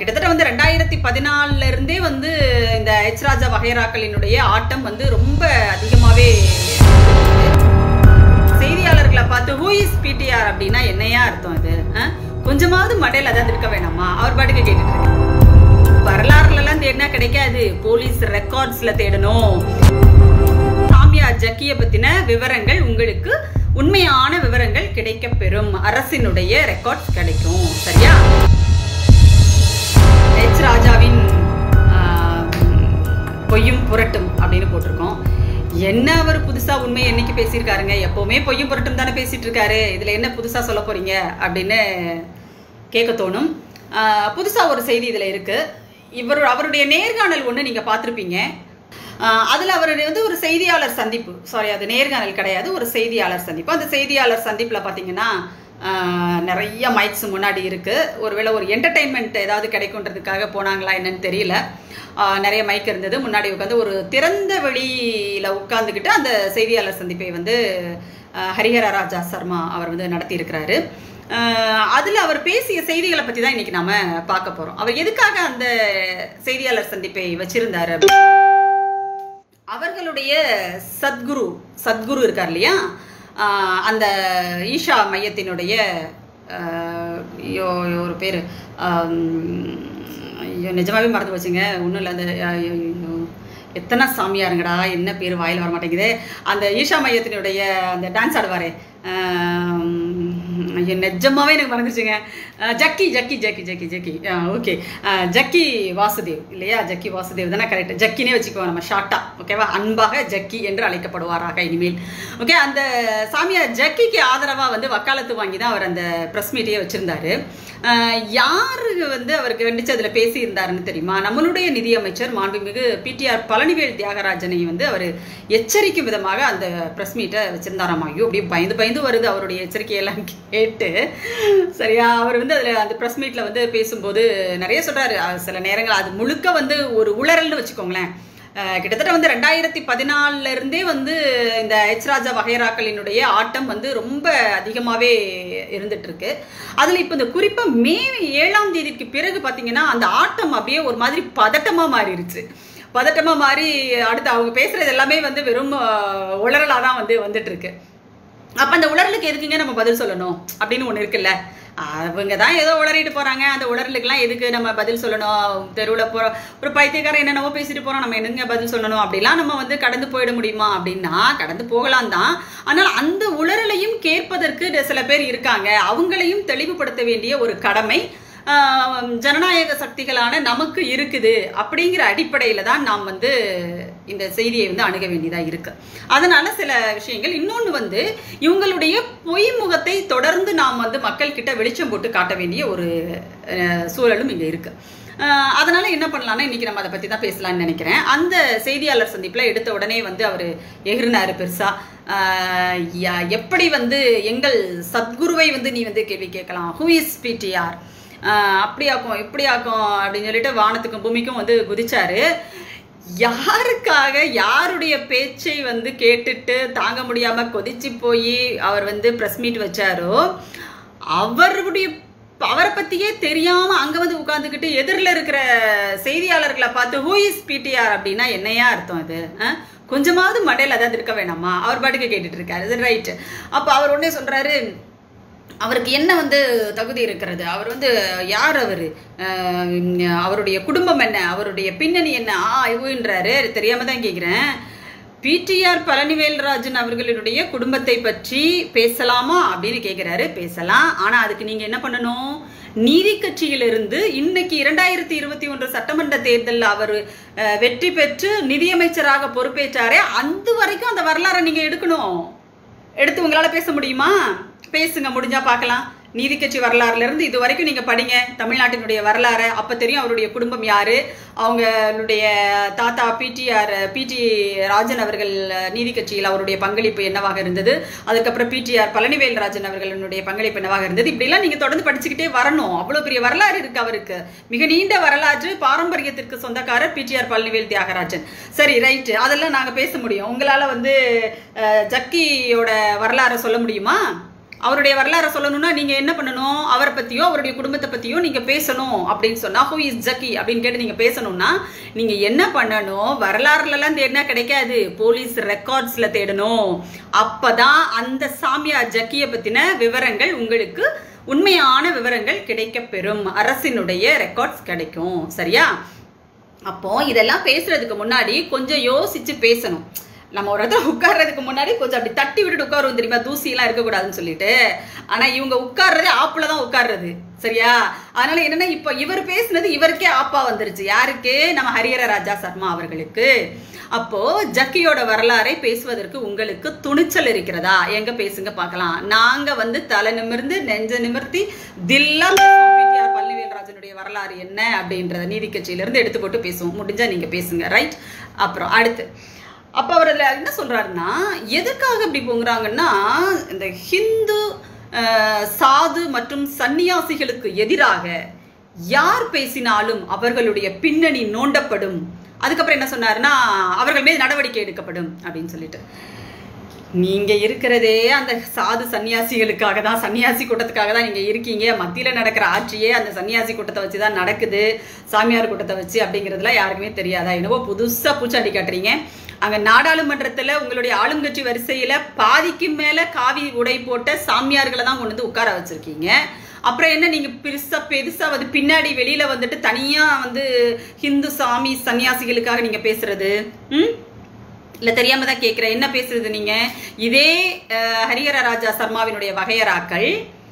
கிட்டத்தட்ட வந்து ரெண்டாயிரத்தி பதினாலுல இருந்தே வந்து இந்த எச் ராஜா வகைராக்களினுடைய ஆட்டம் வந்து ரொம்ப அதிகமாவே செய்தியாளர்களை பார்த்து ஹூ இஸ் பிடிஆர் அப்படின்னா என்னையா அர்த்தம் இது ஆ? கொஞ்சமாவது மடையில் அதாவது இருக்க வேணாமா அவர் பாட்டுக்கு கேட்டுட்டு இருக்காரு. வரலாறுல எல்லாம் தேடினா கிடைக்காது போலீஸ் ரெக்கார்ட்ஸ்ல தேடணும் சாமியா ஜக்கிய பத்தின விவரங்கள் உங்களுக்கு உண்மையான விவரங்கள் கிடைக்கப் பெறும் அரசினுடைய ரெக்கார்ட்ஸ் கிடைக்கும் சரியா எச் ராஜாவின் ஆஹ், பொய்யும் புரட்டும் அப்படின்னு போட்டிருக்கோம் என்ன அவர் புதுசா உண்மை என்னைக்கு பேசியிருக்காருங்க எப்பவுமே பொய்யும் புரட்டும் தானே பேசிட்டு இருக்காரு இதுல என்ன புதுசா சொல்ல போறீங்க அப்படின்னு கேட்க தோணும் ஆஹ், புதுசா ஒரு செய்தி இதுல இருக்கு இவர் அவருடைய நேர்காணல் ஒன்று நீங்க பார்த்துருப்பீங்க ஆஹ் அதுல அவருடைய வந்து ஒரு செய்தியாளர் சந்திப்பு சாரி அது நேர்காணல் கிடையாது ஒரு செய்தியாளர் சந்திப்பு அந்த செய்தியாளர் சந்திப்புல பாத்தீங்கன்னா ஆஹ் நிறைய மைக்ஸ் முன்னாடி இருக்கு ஒருவேளை ஒரு என்டர்டைன்மெண்ட் ஏதாவது கிடைக்குன்றதுக்காக போனாங்களா என்னன்னு தெரியல ஆஹ் நிறைய மைக் இருந்தது முன்னாடி உட்காந்து ஒரு திறந்த வெளியில உட்கார்ந்துக்கிட்டு அந்த செய்தியாளர் சந்திப்பை வந்து ஆஹ் ஹரிஹர ராஜா சர்மா அவர் வந்து நடத்தி இருக்கிறாரு அதில் அவர் பேசிய செய்திகளை பற்றி தான் இன்னைக்கு நாம பார்க்க போகிறோம் அவர் எதுக்காக அந்த செய்தியாளர் சந்திப்பை வச்சிருந்தாரு அப்படின்னா, அவர்களுடைய சத்குரு சத்குரு இருக்கார் இல்லையா ஆஹ் அந்த ஈஷா மையத்தினுடைய ஆஹ் ஐயோ ஒரு பேர் ஐயோ நிஜமாவே மறந்து போச்சுங்க ஒன்றும் இல்லை அந்த ஐயோ, ஐயோ, எத்தனை சாமியாருங்கடா என்ன பேர் வாயில் வர மாட்டேங்குது அந்த ஈஷா மையத்தினுடைய அந்த டான்ஸ் ஆடுவாரே ஆஹ் ஐயோ நிஜமாவே எனக்கு மறந்துச்சுங்க அஹ் ஜக்கி ஜக்கி ஜக்கி ஜக்கி ஜக்கி ஓகே ஜக்கி வாசுதேவ் இல்லையா ஜக்கி வாசுதேவ் தானே கரெக்ட் ஜக்கினே வச்சுக்குவோம் நம்ம ஷார்ட்டா ஓகேவா அன்பாக ஜக்கி என்று அழைக்கப்படுவாராக இனிமேல் ஓகே அந்த சாமியார் ஜக்கிக்கு ஆதரவா வந்து வக்காலத்து வாங்கி தான் அவர் அந்த ப்ரெஸ் மீட்டையே வச்சிருந்தாரு அஹ் யாரு வந்து அவருக்கு கண்டிச்சு அதுல பேசி இருந்தாருன்னு தெரியுமா நம்மளுடைய நிதியமைச்சர் மாண்புமிகு பிடிஆர் பழனிவேல் தியாகராஜனை வந்து அவர் எச்சரிக்கும் விதமாக அந்த ப்ரெஸ் மீட்டை வச்சிருந்தாராம் ஐயோ அப்படியே பயந்து பயந்து வருது அவருடைய எச்சரிக்கையெல்லாம் கேட்டு சரியா அவர் வந்து அதுல அந்த ப்ரெஸ் மீட்ல வந்து பேசும்போது நிறைய சொல்றாரு அஹ் சில நேரங்கள் அது முழுக்க வந்து ஒரு உளறல்னு வச்சுக்கோங்களேன் அஹ் கிட்டத்தட்ட வந்து ரெண்டாயிரத்தி பதினாலுல இருந்தே வந்து இந்த எச் ராஜா வகைராக்களினுடைய ஆட்டம் வந்து ரொம்ப அதிகமாவே இருந்துட்டு இருக்கு அதுல இப்ப இந்த குறிப்பா மே ஏழாம் தேதிக்கு பிறகு பாத்தீங்கன்னா அந்த ஆட்டம் அப்படியே ஒரு மாதிரி பதட்டமா மாறிடுச்சு பதட்டமா மாறி அடுத்து அவங்க பேசுறது எல்லாமே வந்து வெறும் அஹ், உளறலா தான் வந்து வந்துட்டு இருக்கு அப்ப அந்த உளறலுக்கு எதுக்குங்க நம்ம பதில் சொல்லணும் அப்படின்னு ஒண்ணு இருக்குல்ல அவங்க தான் ஏதோ உளறிட்டு போறாங்க அந்த உளறலுக்குலாம் எதுக்கு நம்ம பதில் சொல்லணும் தெருவில் போற ஒரு பைத்தியக்காரன் என்னென்னவோ பேசிட்டு போறோம் நம்ம என்னங்க பதில் சொல்லணும் அப்படிலாம் நம்ம வந்து கடந்து போயிட முடியுமா அப்படின்னா கடந்து போகலாம் தான் ஆனால் அந்த உளறலையும் கேட்பதற்கு சில பேர் இருக்காங்க அவங்களையும் தெளிவுபடுத்த வேண்டிய ஒரு கடமை ஆஹ் ஜனநாயக சக்திகளான நமக்கு இருக்குது அப்படிங்கிற அடிப்படையில தான் நாம் வந்து இந்த செய்தியை வந்து அணுக வேண்டியதா இருக்கு அதனால சில விஷயங்கள் இன்னொன்று வந்து இவங்களுடைய பொய் முகத்தை தொடர்ந்து நாம் வந்து மக்கள் கிட்ட வெளிச்சம் போட்டு காட்ட வேண்டிய ஒரு அஹ், சூழலும் இங்க இருக்கு ஆஹ் அதனால என்ன பண்ணலாம்னா இன்னைக்கு நம்ம அதை பத்தி தான் பேசலாம்னு நினைக்கிறேன் அந்த செய்தியாளர் சந்திப்புல எடுத்த உடனே வந்து அவர் எகிர்னாரு பெருசா ஆஹ் ய- எப்படி வந்து எங்கள் சத்குருவை வந்து நீ வந்து கேள்வி கேட்கலாம் ஹூ இஸ் பிடிஆர் அப்படியாக்கும் இப்படியாக்கும் அப்படின்னு சொல்லிட்டு வானத்துக்கும் பூமிக்கும் வந்து குதிச்சாரு யாருக்காக யாருடைய பேச்சை வந்து கேட்டுட்டு தாங்க முடியாம கொதிச்சு போய் அவர் வந்து பிரஸ் மீட் வச்சாரோ அவருடைய அவரை பத்தியே தெரியாம அங்க வந்து உட்கார்ந்துக்கிட்டு எதிரில் இருக்கிற செய்தியாளர்களை பார்த்து ஹூ இஸ் பிடிஆர் அப்படின்னா என்னையா அர்த்தம் இது ஆ? கொஞ்சமாவது மடையில் அதாவது இருக்க வேணாமா அவர் பாட்டுக்கு கேட்டுட்டு இருக்காரு ரைட் அப்ப அவர் உடனே சொல்றாரு அவருக்கு என்ன வந்து தகுதி இருக்கிறது அவர் வந்து யார் அவர் அவருடைய குடும்பம் என்ன அவருடைய பின்னணி என்ன ஆ இவுன்றாரு தெரியாம தான் கேட்குறேன் பிடிஆர் பழனிவேல்ராஜன் அவர்களுடைய குடும்பத்தை பற்றி பேசலாமா அப்படின்னு கேட்குறாரு பேசலாம் ஆனா அதுக்கு நீங்க என்ன பண்ணணும் நீதி கட்சியிலிருந்து இன்னைக்கு இரண்டாயிரத்தி இருபத்தி ஒன்று சட்டமன்ற தேர்தலில் அவர் அஹ், வெற்றி பெற்று நிதியமைச்சராக பொறுப்பேற்றாரே அந்த வரைக்கும் அந்த வரலாறை நீங்க எடுக்கணும் எடுத்து உங்களால பேச முடியுமா பேசுங்க முடிஞ்சா பார்க்கலாம் நீதி கட்சி வரலாறுல இருந்து இது வரைக்கும் நீங்க படிங்க தமிழ்நாட்டினுடைய வரலாறு அப்ப தெரியும் அவருடைய குடும்பம் யாரு அவங்களுடைய தாத்தா பிடிஆர் பிடி ராஜன் அவர்கள் நீதி கட்சியில் அவருடைய பங்களிப்பு என்னவாக இருந்தது அதுக்கப்புறம் பிடிஆர் பழனிவேல் ராஜன் அவர்களுடைய பங்களிப்பு என்னவாக இருந்தது இப்படிலாம் நீங்க தொடர்ந்து படிச்சுக்கிட்டே வரணும் அவ்வளவு பெரிய வரலாறு இருக்கு அவருக்கு மிக நீண்ட வரலாற்று பாரம்பரியத்திற்கு சொந்தக்காரர் பிடிஆர் பழனிவேல் தியாகராஜன் சரி ரைட் அதெல்லாம் நாங்க பேச முடியும் உங்களால வந்து அஹ், ஜக்கியோட வரலாறை சொல்ல முடியுமா அவருடைய வரலாறை சொல்லணும்னா நீங்க என்ன பண்ணணும் அவரை பத்தியோ அவருடைய குடும்பத்தை பத்தியோ நீங்க பேசணும் அப்படின்னு சொன்னா ஹூ இஸ் ஜக்கி அப்படின்னு கேட்டு நீங்க பேசணும்னா நீங்க என்ன பண்ணணும் வரலாறுல எல்லாம் தேடினா கிடைக்காது போலீஸ் ரெக்கார்ட்ஸ்ல தேடணும் அப்பதான் அந்த சாமியார் ஜக்கிய பத்தின விவரங்கள் உங்களுக்கு உண்மையான விவரங்கள் கிடைக்கப்பெறும் அரசினுடைய ரெக்கார்ட்ஸ் கிடைக்கும் சரியா அப்போ இதெல்லாம் பேசுறதுக்கு முன்னாடி கொஞ்சம் யோசிச்சு பேசணும் நம்ம ஒரு இடத்துல உட்கார்றதுக்கு முன்னாடி கொஞ்சம் அப்படி தட்டி விட்டுட்டு உட்காருவோம் தெரியுமா தூசி எல்லாம் இருக்கக்கூடாதுன்னு சொல்லிட்டு ஆனா இவங்க உட்கார்றதே ஆப்புல தான் உட்கார்றது சரியா அதனால என்னன்னா இப்ப இவர் பேசுனது இவருக்கே ஆப்பா வந்துருச்சு யாருக்கு நம்ம ஹரிஹர ராஜா சர்மா அவர்களுக்கு அப்போ ஜக்கியோட வரலாறை பேசுவதற்கு உங்களுக்கு துணிச்சல் இருக்கிறதா எங்க பேசுங்க பார்க்கலாம் நாங்க வந்து தலை நிமிர்ந்து நெஞ்ச நிமிர்த்தி தில்லா பேசுவோம் பிடிஆர் பழனிவேல்ராஜனுடைய வரலாறு என்ன அப்படின்றத நீதி கட்சியில இருந்து எடுத்து போட்டு பேசுவோம் முடிஞ்சா நீங்க பேசுங்க ரைட் அப்புறம் அடுத்து அப்ப அவர் அதுல என்ன சொல்றாருன்னா எதுக்காக இப்படி போங்குறாங்கன்னா இந்த ஹிந்து அஹ், சாது மற்றும் சந்நியாசிகளுக்கு எதிராக யார் பேசினாலும் அவர்களுடைய பின்னணி நோண்டப்படும் அதுக்கப்புறம் என்ன சொன்னாருன்னா அவர்கள் மீது நடவடிக்கை எடுக்கப்படும் அப்படின்னு சொல்லிட்டு நீங்க இருக்கிறதே அந்த சாது சன்னியாசிகளுக்காக தான் சன்னியாசி கூட்டத்துக்காக தான் நீங்க இருக்கீங்க மத்தியில நடக்கிற ஆட்சியே அந்த சன்னியாசி கூட்டத்தை வச்சு தான் நடக்குது சாமியார் கூட்டத்தை வச்சு அப்படிங்கிறதுலாம் யாருக்குமே தெரியாதா என்னவோ புதுசா பூச்சாண்டி காட்டுறீங்க அங்க நாடாளுமன்றத்துல உங்களுடைய ஆளுங்கட்சி வரிசையில பாதிக்கு மேல காவி உடை போட்ட சாமியார்களை தான் கொண்டு வந்து உட்கார வச்சிருக்கீங்க அப்புறம் என்ன நீங்க பெருசா பெருசா வந்து பின்னாடி வெளியில வந்துட்டு தனியா வந்து ஹிந்து சாமி சன்னியாசிகளுக்காக நீங்க பேசுறது ம் இல்ல தெரியாம தான் கேட்கிறேன் என்ன பேசுறது நீங்க இதே அஹ், ஹரிஹர ராஜா சர்மாவினுடைய வகையராக்கள்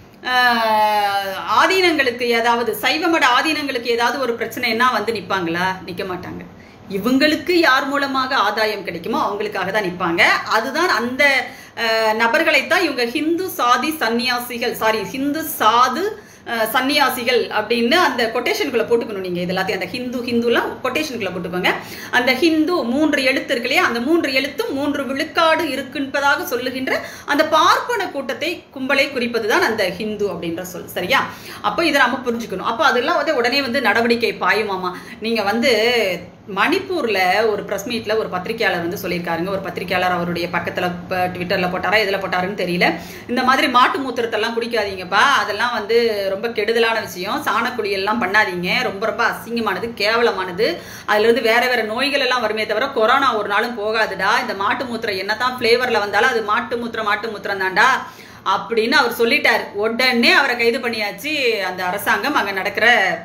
அஹ், ஆதீனங்களுக்கு ஏதாவது சைவமட ஆதீனங்களுக்கு ஏதாவது ஒரு பிரச்சனைன்னா வந்து நிப்பாங்களா நிக்க மாட்டாங்க இவங்களுக்கு யார் மூலமாக ஆதாயம் கிடைக்குமோ அவங்களுக்காக தான் நிப்பாங்க அதுதான் அந்த அஹ், நபர்களைத்தான் இவங்க ஹிந்து சாதி சன்னியாசிகள் சாரி ஹிந்து சாது அஹ், சன்னியாசிகள் அப்படின்னு அந்த கொட்டேஷனுக்குள்ள போட்டுக்கணும் நீங்க இது எல்லாத்தையும் அந்த ஹிந்து ஹிந்துலாம் கொட்டேஷனுக்குள்ள போட்டுக்கோங்க அந்த ஹிந்து மூன்று எழுத்து இருக்கு இல்லையா அந்த மூன்று எழுத்தும் மூன்று விழுக்காடு இருக்கின்றதாக சொல்லுகின்ற அந்த பார்ப்பன கூட்டத்தை கும்பலை குறிப்பதுதான் அந்த ஹிந்து அப்படின்ற சொல் சரியா அப்போ இதை நம்ம புரிஞ்சுக்கணும் அப்போ அதெல்லாம் வந்து உடனே வந்து நடவடிக்கை பாயுமாமா நீங்க வந்து மணிப்பூர்ல ஒரு பிரஸ் மீட்ல ஒரு பத்திரிகையாளர் வந்து சொல்லியிருக்காருங்க ஒரு பத்திரிகையாளர் அவருடைய பக்கத்துல ப- ட்விட்டர்ல போட்டாரா எதுல போட்டாருன்னு தெரியல இந்த மாதிரி மாட்டு மூத்திரத்தெல்லாம் குடிக்காதீங்கப்பா அதெல்லாம் வந்து ரொம்ப கெடுதலான விஷயம் சாணக்குடி எல்லாம் பண்ணாதீங்க ரொம்ப ரொம்ப அசிங்கமானது கேவலமானது அதுல இருந்து வேற வேற நோய்கள் எல்லாம் வருமே தவிர கொரோனா ஒரு நாளும் போகாதுடா இந்த மாட்டு மூத்திரம் என்னதான் ஃபிளேவர்ல வந்தாலும் அது மாட்டு மூத்திரம் மாட்டு மூத்திரம் தான்டா அப்படின்னு அவர் சொல்லிட்டார் உடனே அவரை கைது பண்ணியாச்சு அந்த அரசாங்கம் அங்க நடக்கிற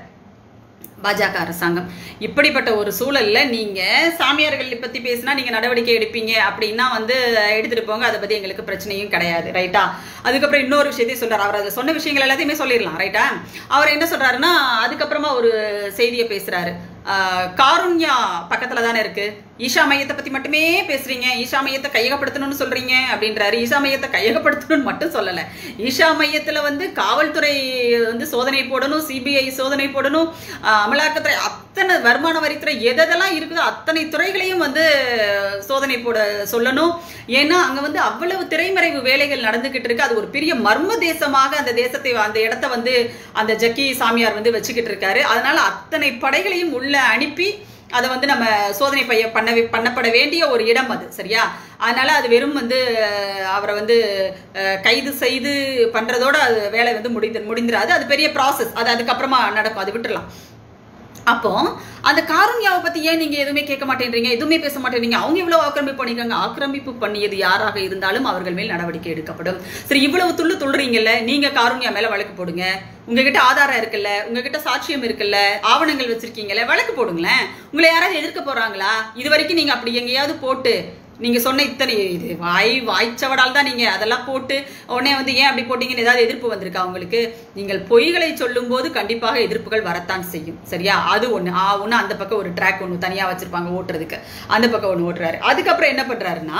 பாஜக அரசாங்கம் இப்படிப்பட்ட ஒரு சூழல்ல நீங்க சாமியார்கள் பத்தி பேசினா நீங்க நடவடிக்கை எடுப்பீங்க அப்படின்னா வந்து எடுத்துட்டு போங்க அதை பத்தி எங்களுக்கு பிரச்சனையும் கிடையாது ரைட்டா அதுக்கப்புறம் இன்னொரு விஷயத்தையும் சொல்றாரு அவர் அதில் சொன்ன விஷயங்கள் எல்லாத்தையுமே சொல்லிடலாம் ரைட்டா அவர் என்ன சொல்றாருன்னா அதுக்கப்புறமா ஒரு செய்தியை பேசுறாரு ஆஹ், காருண்யா பக்கத்துல தானே இருக்கு ஈஷா மையத்தை பத்தி மட்டுமே பேசுறீங்க ஈஷா மையத்தை கையகப்படுத்தணும்னு சொல்றீங்க அப்படின்றாரு ஈஷா மையத்தை கையகப்படுத்தணும்னு மட்டும் சொல்லல ஈஷா மையத்துல வந்து காவல்துறை வந்து சோதனை போடணும் சிபிஐ சோதனை போடணும் ஆஹ், அமலாக்கத்துறை அத்தனை வருமான வரித்துறை எதெல்லாம் இருக்குதோ அத்தனை துறைகளையும் வந்து சோதனை போட சொல்லணும் ஏன்னா அங்க வந்து அவ்வளவு திரைமறைவு வேலைகள் நடந்துகிட்டு இருக்கு அது ஒரு பெரிய மர்ம தேசமாக அந்த தேசத்தை அந்த இடத்த வந்து அந்த ஜக்கி சாமியார் வந்து வச்சுக்கிட்டு இருக்காரு அதனால அத்தனை படைகளையும் உள்ள அனுப்பி அதை வந்து நம்ம சோதனை பைய பண்ண பண்ணப்பட வேண்டிய ஒரு இடம் அது சரியா அதனால அது வெறும் வந்து அஹ், அவரை வந்து அஹ், கைது செய்து பண்றதோட அது வேலை வந்து முடிந்து முடிந்துராது அது பெரிய ப்ராசஸ் அது அதுக்கப்புறமா நடக்கும் அது விட்டுறலாம் அப்போ அந்த காருண்யாவை பத்தி ஏன் நீங்க எதுவுமே கேட்க மாட்டேன்றீங்க எதுவுமே பேச மாட்டேன்றீங்க அவங்க இவ்வளவு ஆக்கிரமிப்பு பண்ணிருக்காங்க ஆக்கிரமிப்பு பண்ணியது யாராக இருந்தாலும் அவர்கள் மேல் நடவடிக்கை எடுக்கப்படும் சரி இவ்வளவு துள்ளு துள்ளுறீங்கல்ல நீங்க காருண்யா மேல வழக்கு போடுங்க உங்ககிட்ட ஆதாரம் இருக்குல்ல உங்ககிட்ட சாட்சியம் இருக்குல்ல ஆவணங்கள் வச்சிருக்கீங்கல்ல வழக்கு போடுங்களேன் உங்களை யாராவது எதிர்க்க போறாங்களா இது வரைக்கும் நீங்க அப்படி எங்கேயாவது போட்டு நீங்க சொன்ன இத்தனை இது வாய் வாய்ச்சவடால் தான் நீங்க அதெல்லாம் போட்டு உடனே வந்து ஏன் அப்படி போட்டீங்கன்னு ஏதாவது எதிர்ப்பு வந்திருக்கா உங்களுக்கு நீங்கள் பொய்களை சொல்லும்போது கண்டிப்பாக எதிர்ப்புகள் வரத்தான் செய்யும் சரியா அது ஒண்ணு ஆ ஒண்ணு அந்த பக்கம் ஒரு ட்ராக் ஒண்ணு தனியா வச்சிருப்பாங்க ஓட்டுறதுக்கு அந்த பக்கம் ஒண்ணு ஓட்டுறாரு அதுக்கப்புறம் என்ன பண்றாருன்னா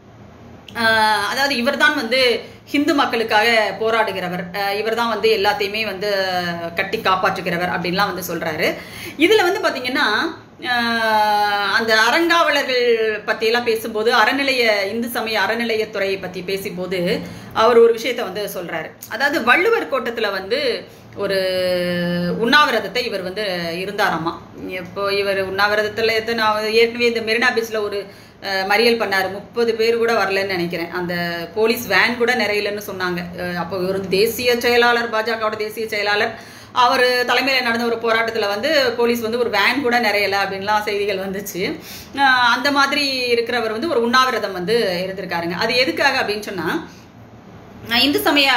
ஆஹ் அதாவது இவர்தான் வந்து ஹிந்து மக்களுக்காக போராடுகிறவர் ஆஹ் இவர்தான் வந்து எல்லாத்தையுமே வந்து கட்டி காப்பாற்றுகிறவர் அப்படின்லாம் வந்து சொல்றாரு இதுல வந்து பாத்தீங்கன்னா ஆஹ் அந்த அறங்காவலர்கள் பற்றியெல்லாம் பேசும்போது அறநிலைய இந்து சமய அறநிலையத்துறையை பற்றி பேசும்போது அவர் ஒரு விஷயத்தை வந்து சொல்றாரு அதாவது வள்ளுவர் கோட்டத்தில் வந்து ஒரு உண்ணாவிரதத்தை இவர் வந்து இருந்தாராமா இப்போ இவர் உண்ணாவிரதத்தில் எத்தனை ஏற்கனவே இந்த மெரினா பீச்சில் ஒரு அஹ், மறியல் பண்ணாரு முப்பது பேர் கூட வரலன்னு நினைக்கிறேன் அந்த போலீஸ் வேன் கூட நிறையலன்னு சொன்னாங்க அஹ், அப்போ இவர் வந்து தேசிய செயலாளர் பாஜகவோட தேசிய செயலாளர் அவர் தலைமையில் நடந்த ஒரு போராட்டத்தில் வந்து போலீஸ் வந்து ஒரு வேன் கூட நிறையல அப்படின்லாம் செய்திகள் வந்துச்சு அஹ், அந்த மாதிரி இருக்கிறவர் வந்து ஒரு உண்ணாவிரதம் வந்து இருந்திருக்காருங்க அது எதுக்காக அப்படின்னு சொன்னால் அஹ் இந்து சமய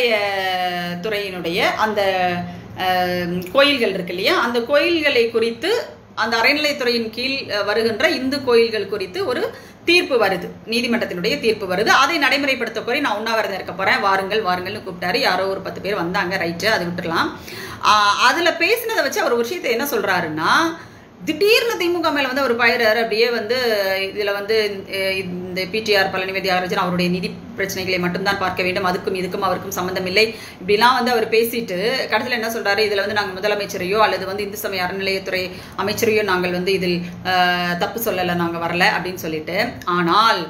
அறநிலையத்துறையினுடைய அந்த அஹ், கோயில்கள் இருக்கு இல்லையா அந்த கோயில்களை குறித்து அந்த அறநிலையத்துறையின் கீழ் அஹ், வருகின்ற இந்து கோயில்கள் குறித்து ஒரு தீர்ப்பு வருது நீதிமன்றத்தினுடைய தீர்ப்பு வருது அதை நடைமுறைப்படுத்த கோரி நான் உண்ணாவிரதம் இருக்க போறேன் வாருங்கள் வாருங்கள்னு கூப்பிட்டாரு யாரோ ஒரு பத்து பேர் வந்தாங்க ரைட்டு அது விட்டுறலாம் ஆஹ் அதுல பேசினதை வச்சு அவர் ஒரு விஷயத்தை என்ன சொல்றாருன்னா திடீர்னு திமுக மேல வந்து அவர் பயிராரு அப்படியே வந்து இதுல வந்து அஹ் இந்த பிடிஆர் பழனிவேதி தியாகராஜன் அவருடைய நிதி பிரச்சனைகளை மட்டும்தான் பார்க்க வேண்டும் அதுக்கும் இதுக்கும் அவருக்கும் சம்பந்தம் இல்லை இப்படிலாம் வந்து அவர் பேசிட்டு கடைசியில் என்ன சொல்றாரு இதுல வந்து நாங்கள் முதலமைச்சரையோ அல்லது வந்து இந்து சமய அறநிலையத்துறை அமைச்சரையோ நாங்கள் வந்து இதில் அஹ், தப்பு சொல்லலை நாங்கள் வரல அப்படின்னு சொல்லிட்டு ஆனால்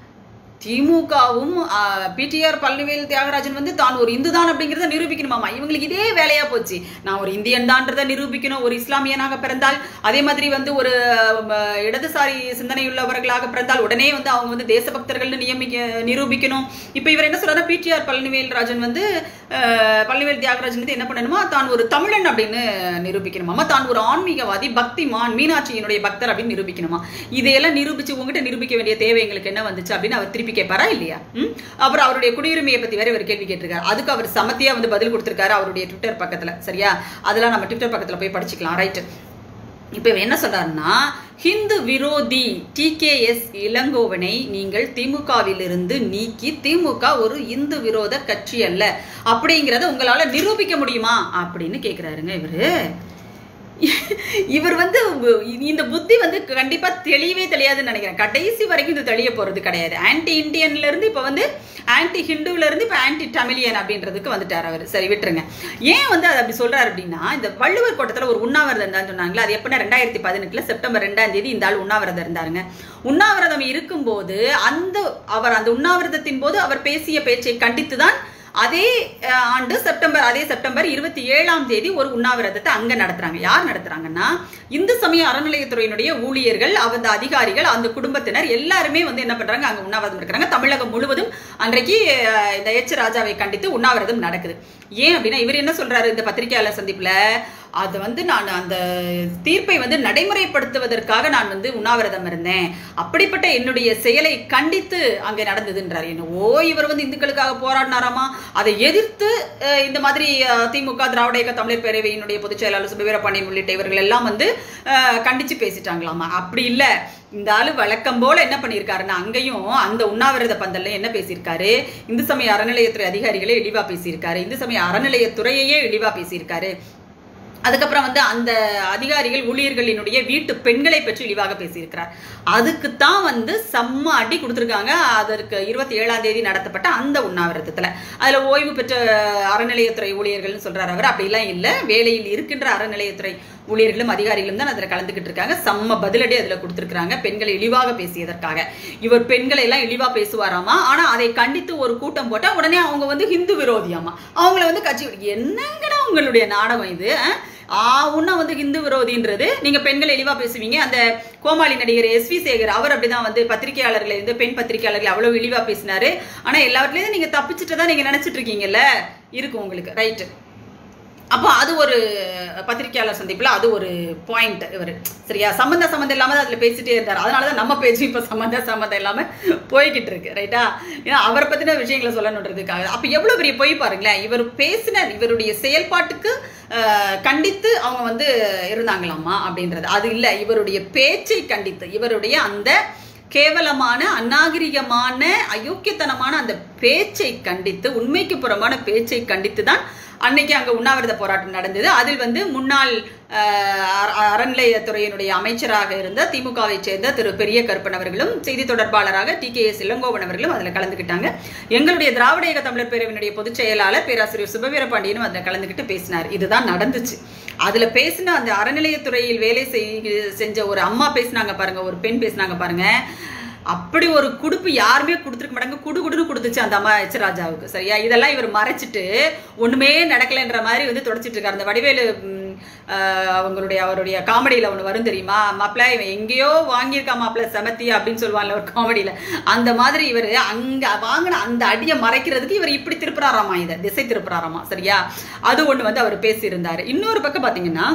திமுகவும் பிடிஆர் பழனிவேல் தியாகராஜன் வந்து தான் ஒரு இந்து தான் அப்படிங்கிறத நிரூபிக்கணுமாமா இவங்களுக்கு இதே வேலையா போச்சு நான் ஒரு இந்தியன் தான்றதை நிரூபிக்கணும் ஒரு இஸ்லாமியனாக பிறந்தால் அதே மாதிரி வந்து ஒரு அஹ், இடதுசாரி சிந்தனையுள்ளவர்களாக பிறந்தால் உடனே வந்து அவங்க வந்து தேசபக்தர்கள்னு நியமிக்க நிரூபிக்கணும் இப்போ இவர் என்ன சொல்றாரு பிடிஆர் பழனிவேல் ராஜன் வந்து அஹ், பழனிவேல் தியாகராஜன் வந்து என்ன பண்ணணுமா தான் ஒரு தமிழன் அப்படின்னு நிரூபிக்கணுமாமா தான் ஒரு ஆன்மீகவாதி பக்திமான் மீனாட்சியினுடைய பக்தர் அப்படின்னு நிரூபிக்கணுமா இதையெல்லாம் நிரூபிச்சு உங்ககிட்ட நிரூபிக்க வேண்டிய தேவை எங்களுக்கு என்ன வந்துச்சு அப்படின்னு அவர் திருப்பி கேட்பாரா இல்லையா ம்? அப்புறம் அவருடைய குடியுரிமையை பத்தி வேற ஒரு கேள்வி கேட்டிருக்காரு அதுக்கு அவர் சமத்தியா வந்து பதில் கொடுத்திருக்காரு அவருடைய ட்விட்டர் பக்கத்துல சரியா அதெல்லாம் நம்ம ட்விட்டர் பக்கத்துல போய் படிச்சுக்கலாம் ரைட் இப்போ இவர் என்ன சொல்றாருன்னா ஹிந்து விரோதி டிகேஎஸ் இளங்கோவனை நீங்கள் திமுகவிலிருந்து நீக்கி திமுக ஒரு இந்து விரோத கட்சி அல்ல அப்படிங்கிறத உங்களால நிரூபிக்க முடியுமா அப்படின்னு கேக்குறாருங்க இவரு இவர் வந்து இந்த புத்தி வந்து கண்டிப்பா தெளியவே தெரியாதுன்னு நினைக்கிறேன் கடைசி வரைக்கும் இது தெளிய போறது கிடையாது ஆன்டி இந்தியன்ல இருந்து இப்ப வந்து ஆன்டி ஹிந்துல இருந்து இப்ப ஆன்டி தமிழியன் அப்படின்றதுக்கு வந்துட்டார் அவர் சரி விட்டுருங்க ஏன் வந்து அது அப்படி சொல்றாரு அப்படின்னா இந்த வள்ளுவர் கோட்டத்துல ஒரு உண்ணாவிரதம் தான் சொன்னாங்களே அது எப்படின்னா ரெண்டாயிரத்தி பதினெட்டுல செப்டம்பர் ரெண்டாம் தேதி இந்த ஆள் உண்ணாவிரதம் இருந்தாருங்க உண்ணாவிரதம் இருக்கும்போது அந்த அவர் அந்த உண்ணாவிரதத்தின் போது அவர் பேசிய பேச்சை கண்டித்து தான் அதே அஹ், ஆண்டு செப்டம்பர் அதே செப்டம்பர் இருபத்தி ஏழாம் தேதி ஒரு உண்ணாவிரதத்தை அங்க நடத்துறாங்க யார் நடத்துறாங்கன்னா இந்து சமய அறநிலையத்துறையினுடைய ஊழியர்கள் அந்த அதிகாரிகள் அந்த குடும்பத்தினர் எல்லாருமே வந்து என்ன பண்றாங்க அங்க உண்ணாவிரதம் இருக்கிறாங்க தமிழகம் முழுவதும் அன்றைக்கு அஹ், இந்த எச் ராஜாவை கண்டித்து உண்ணாவிரதம் நடக்குது ஏன் அப்படின்னா இவர் என்ன சொல்றாரு இந்த பத்திரிகையாளர் சந்திப்புல அது வந்து நான் அந்த தீர்ப்பை வந்து நடைமுறைப்படுத்துவதற்காக நான் வந்து உண்ணாவிரதம் இருந்தேன் அப்படிப்பட்ட என்னுடைய செயலை கண்டித்து அங்கே நடந்ததுன்றார் என்னவோ இவர் வந்து இந்துக்களுக்காக போராடினாராமா அதை எதிர்த்து அஹ், இந்த மாதிரி அஹ், திமுக திராவிட இயக்க தமிழர் பேரவையினுடைய பொதுச் செயலாளர் சுபவீரபாண்டியன் உள்ளிட்ட இவர்கள் எல்லாம் வந்து அஹ், கண்டிச்சு பேசிட்டாங்களாமா அப்படி இல்ல இந்த ஆளு வழக்கம் போல என்ன பண்ணியிருக்காருன்னா அங்கேயும் அந்த உண்ணாவிரத பந்தல்ல என்ன பேசியிருக்காரு இந்து சமய அறநிலையத்துறை அதிகாரிகளே இழிவா பேசியிருக்காரு இந்து சமய அறநிலையத்துறையையே இழிவா பேசியிருக்காரு அதுக்கப்புறம் வந்து அந்த அதிகாரிகள் ஊழியர்களினுடைய வீட்டு பெண்களை பற்றி இழிவாக பேசியிருக்கிறார் அதுக்குத்தான் வந்து செம்ம அடி கொடுத்துருக்காங்க அதற்கு இருபத்தி ஏழாம் தேதி நடத்தப்பட்ட அந்த உண்ணாவிரதத்துல அதுல ஓய்வு பெற்ற அறநிலையத்துறை ஊழியர்கள்னு சொல்றாரு அவர் அப்படிலாம் இல்லை வேலையில் இருக்கின்ற அறநிலையத்துறை ஊழியர்களும் அதிகாரிகளும் தான் அதில் கலந்துக்கிட்டு இருக்காங்க செம்ம பதிலடி அதில் கொடுத்துருக்காங்க பெண்களை இழிவாக பேசியதற்காக இவர் பெண்களை எல்லாம் இழிவா பேசுவாராமா ஆனா அதை கண்டித்து ஒரு கூட்டம் போட்டா உடனே அவங்க வந்து ஹிந்து விரோதியாமா அவங்கள வந்து கட்சி என்னங்கடா உங்களுடைய நாடகம் இது அஹ்? ஆ உன்ன வந்து ஹிந்து விரோதின்றது நீங்க பெண்களை இழிவா பேசுவீங்க அந்த கோமாளி நடிகர் எஸ் வி சேகர் அவர் அப்படிதான் வந்து பத்திரிகையாளர்களை வந்து பெண் பத்திரிகையாளர்களை அவ்வளவு இழிவா பேசினாரு ஆனா எல்லாவற்றிலையும் நீங்க தப்பிச்சுட்டு தான் நீங்க நினைச்சிட்டு இருக்கீங்கல்ல இருக்கும் உங்களுக்கு ரைட்டு அப்போ அது ஒரு பத்திரிகையாளர் சந்திப்புல அது ஒரு பாயிண்ட் இவர் சரியா சம்மந்த சம்மந்தம் இல்லாம தான் அதுல பேசிட்டே இருந்தார் அதனால தான் நம்ம பேச்சு இப்போ சம்மந்த சம்மந்தம் இல்லாம போய்கிட்டு இருக்கு ரைட்டா ஏன்னா அவரை பத்தின விஷயங்களை சொல்லணுன்றதுக்காக அப்ப எவ்வளவு பெரிய பொய் பாருங்களேன் இவர் பேசின இவருடைய செயல்பாட்டுக்கு அஹ், கண்டித்து அவங்க வந்து இருந்தாங்களாமா அப்படின்றது அது இல்ல இவருடைய பேச்சை கண்டித்து இவருடைய அந்த கேவலமான அநாகரிகமான அயோக்கியத்தனமான அந்த பேச்சை கண்டித்து உண்மைக்கு புறமான பேச்சை கண்டித்து தான் அன்னைக்கு அங்க உண்ணாவிரத போராட்டம் நடந்தது அதில் வந்து முன்னாள் அஹ், அற- அறநிலையத்துறையினுடைய அமைச்சராக இருந்த திமுகவை சேர்ந்த திரு பெரிய கருப்பன் அவர்களும் செய்தி தொடர்பாளராக டி கே எஸ் இளங்கோவன் அவர்களும் அதில் கலந்துக்கிட்டாங்க எங்களுடைய திராவிட இயக்க தமிழர் பேரவையினுடைய பொதுச் செயலாளர் பேராசிரியர் சுபவீரபாண்டியனும் அதில் கலந்துக்கிட்டு பேசினார் இதுதான் நடந்துச்சு அதுல பேசின அந்த அறநிலையத்துறையில் வேலை செய் செஞ்ச ஒரு அம்மா பேசினாங்க பாருங்க ஒரு பெண் பேசினாங்க பாருங்க அப்படி ஒரு குடுப்பு யாருமே கொடுத்துருக்க மாட்டாங்க குடு குடுன்னு கொடுத்துச்சு அந்த அம்மா எச் ராஜாவுக்கு சரியா இதெல்லாம் இவர் மறைச்சிட்டு ஒண்ணுமே நடக்கலைன்ற மாதிரி வந்து தொடச்சிட்டு இருக்காரு அந்த வடிவேலு ம், ஆஹ், அவங்களுடைய அவருடைய காமெடியில ஒண்ணு வரும் தெரியுமா மாப்பிள்ள இவன் எங்கேயோ வாங்கியிருக்கா மாப்பிள்ள செமத்தி அப்படின்னு சொல்லுவாங்கல்ல ஒரு காமெடியில அந்த மாதிரி இவர் அங்க வாங்கின அந்த அடியை மறைக்கிறதுக்கு இவர் இப்படி திருப்புறாராமா இதை திசை திருப்புறாராமா சரியா அது ஒண்ணு வந்து அவர் பேசியிருந்தாரு இன்னொரு பக்கம் பாத்தீங்கன்னா